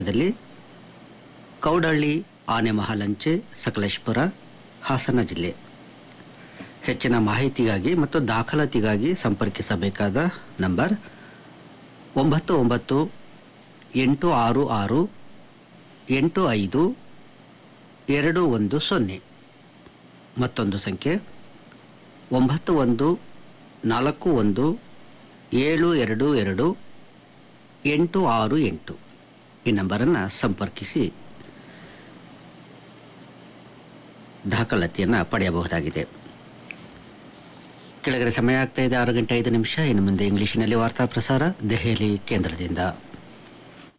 ದಲ್ಲಿ ಕೌಡಳ್ಳಿ ಆನೆಮಹಲಂಚೆ ಸಕಲೇಶ್ಪುರ ಹಾಸನ ಜಿಲ್ಲೆ ಹೆಚ್ಚಿನ ಮಾಹಿತಿಗಾಗಿ ಮತ್ತು ದಾಖಲಾತಿಗಾಗಿ ಸಂಪರ್ಕಿಸಬೇಕಾದ ನಂಬರ್ ಒಂಬತ್ತು ಒಂಬತ್ತು ಎಂಟು ಆರು ಆರು ಎಂಟು ಐದು ಎರಡು ಒಂದು ಸೊನ್ನೆ ಮತ್ತೊಂದು ಸಂಖ್ಯೆ ಒಂಬತ್ತು ಒಂದು ನಾಲ್ಕು ಒಂದು ಏಳು ಎರಡು ಎರಡು ಎಂಟು ಆರು ಎಂಟು ಈ ನಂಬರನ್ನು ಸಂಪರ್ಕಿಸಿ ದಾಖಲಾತಿಯನ್ನು ಪಡೆಯಬಹುದಾಗಿದೆ ಕೆಳಗಡೆ ಸಮಯ ಆಗ್ತಾ ಇದೆ ಆರು ಗಂಟೆ ಐದು ನಿಮಿಷ ಇನ್ನು ಮುಂದೆ ಇಂಗ್ಲಿಷಿನಲ್ಲಿ ವಾರ್ತಾ ಪ್ರಸಾರ ದೆಹಲಿ ಕೇಂದ್ರದಿಂದ